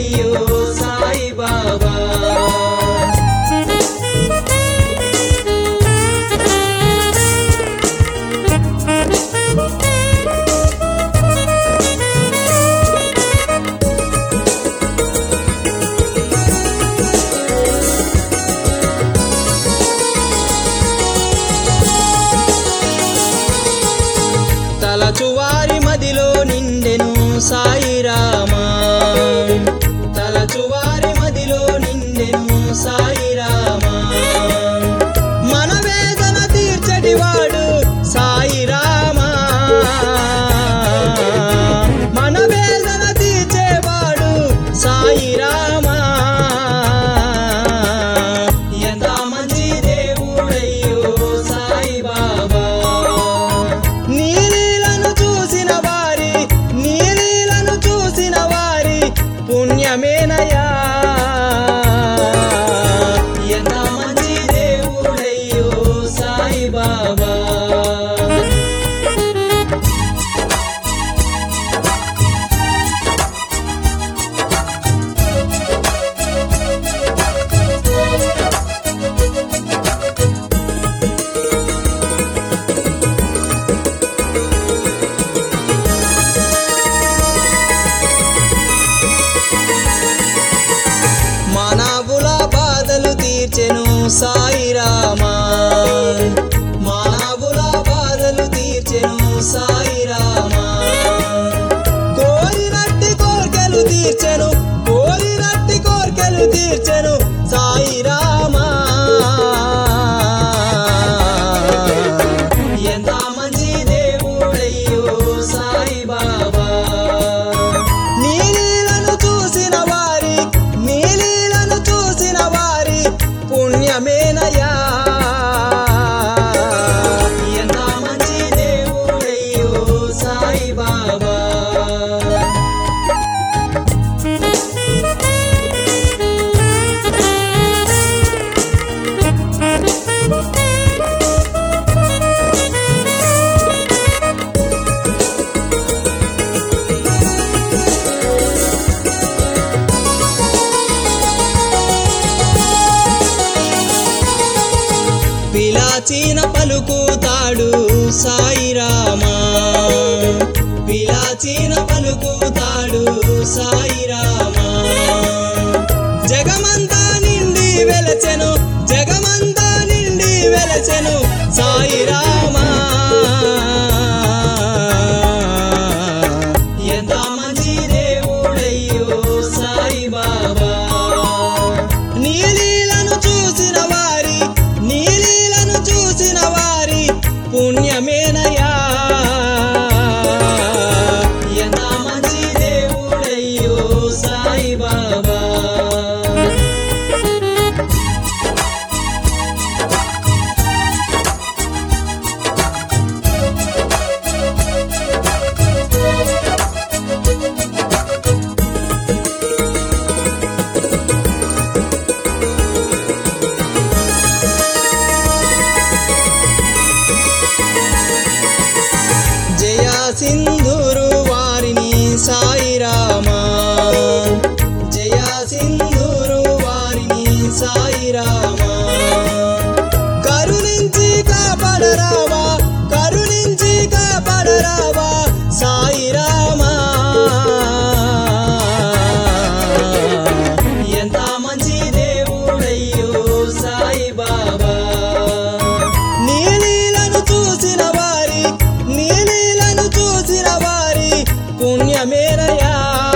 దేవుడయ్యో సాయి బాబా తలచువారి మదిలో నిండెను సాయిరామా తలచువారి మదిలో నిండెను సాయిరామా మన వేదన తీర్చటివాడు సాయిరామా మన వేదన తీర్చేవాడు సాయిరామా ఎంత మంచి దేవుడయ్యో సాయి బాబా నీలీలను చూసిన వారి నీలీలను చూసిన వారి పుణ్యమేనయా ఎంత మంచి దేవుడయ్యో సాయి బాబా మానవుల బాధలు తీర్చెను సాయిరామా మానవుల బాధలు తీర్చెను సాయిరామా కోరినట్టి కోర్కెలు తీర్చెను కోరినట్టి కోర్కెలు తీర్చెను సాయిరామా ఎంత మంచి దేవుడయ్యో సాయి బాబా నీలీలను చూసిన వారి నీలీలను చూసిన వారి పుణ్యమేనయా ఎంత మంచి దేవుడయ్యో సాయి బాబా పిలాచిన పలుకుతాడు సాయిరామా పిలాచిన పలుకుతాడు సాయిరామా జగమంతా నిండి వెలచెను జగమంతా నిండి వెలచెను సాయిరామా ఎంత మంచి దేవుడయ్యో సాయి బాబా నీలీలను చూసిన వారి నీలీలను చూసిన వారి పుణ్యమేనయా ఎంత మంచి దేవుడయ్యో సాయి బాబా జయ సింధూరు వారిని సాయిరామా జయ సింధూరు వారిని సాయిరామా కరుణించి కాపాడరావా కరుణించి కాపాడరావా సాయిరామా ఎంత మంచి దేవుడయ్యో సాయి బాబా నీలీలను చూసిన వారి నీలీలను చూసిన వారి పుణ్యమేనయా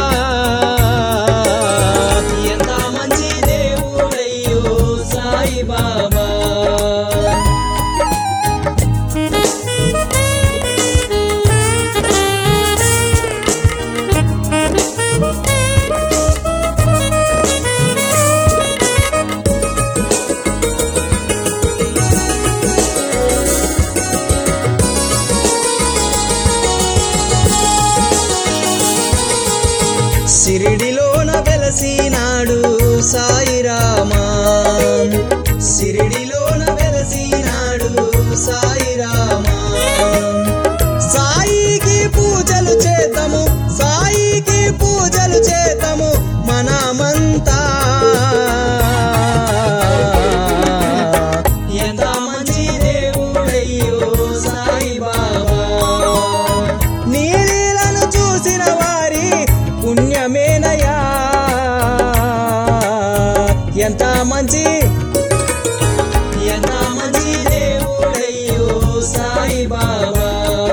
ఎంత మంచి దేవుడయ్యో సాయి బాబా సిరిడిలోన వెలసినాడు సాయిరామా సిరిడిలోన వెలసినాడు సాయిరామా సాయికి పూజలు చేతము సాయికి పూజలు చేతము మన మంచి ఎంత మంచి దేవుడయ్యో సాయిబాబా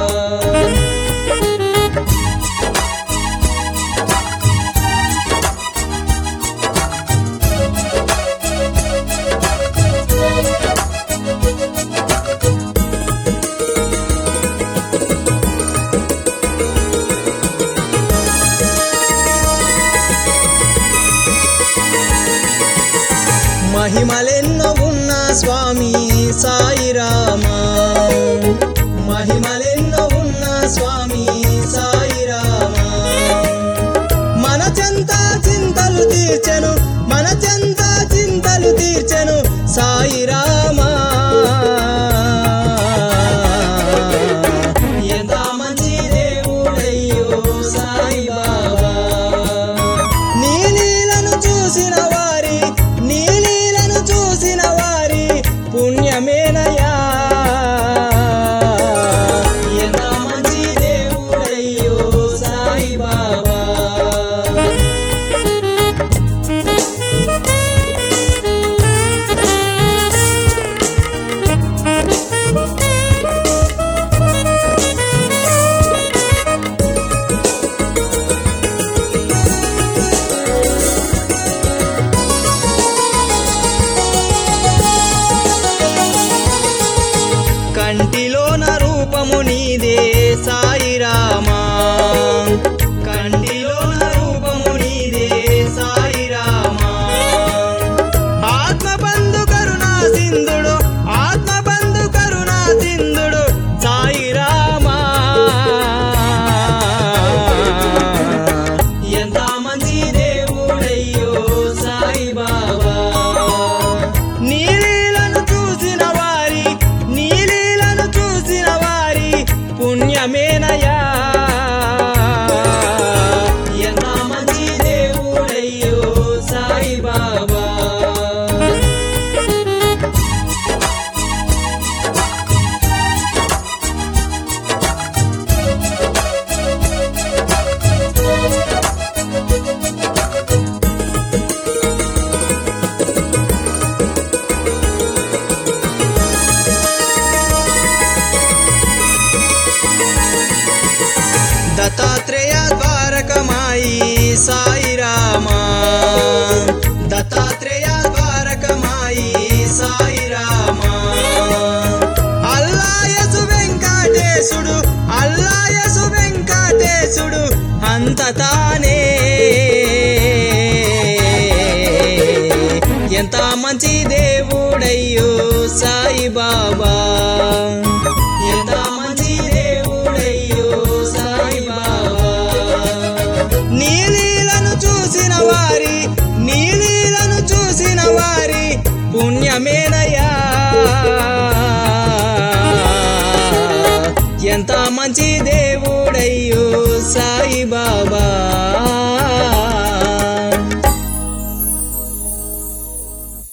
మహిమలెన్నో ఉన్న స్వామి సాయిరామా మహిమలెన్నో ఉన్న స్వామి సాయిరామా మన చెంత చింతలు తీర్చెను మన చెంత చింతలు తీర్చెను సాయిరామా ఎంత మంచి దేవుడయ్యో సాయిబాబా నీ లీలను చూసిన వారి నీ లీలను చూసిన వారి పుణ్యమేనయా ఎంత మంచి దేవుడయ్యో సాయిబాబా కంటిలోన రూపము నీదే సాయిరామా కంటిలోన రూపము నీదే సాయిరామా ఆత్మబంధు కరుణా సింధుడు ఆత్మబంధు కరుణా సింధుడు సాయిరామా ఎంత మంచి దేవుడయ్యో సాయిబాబా నీలీలను చూసిన వారి నీలీలను చూసిన వారి పుణ్యమేనయా ఎంత మంచి దేవుడయ్యో సాయిబాబా దత్తాత్రేయ ద్వారకమాయి సాయిరామా దత్తాత్రేయ ద్వారకమాయి సాయిరామా అల్లాయసు వెంకటేశుడు అల్లాయసు వెంకటేశుడు అంత తానే ఎంత మంచి దేవుడయ్యో సాయిబాబా ఎంత మంచి దేవుడయ్యో సాయిబాబా నీలీలను చూసిన వారి నీలీలను చూసిన వారి పుణ్యమేనయా ఎంత మంచి దేవుడయ్యో సాయిబాబా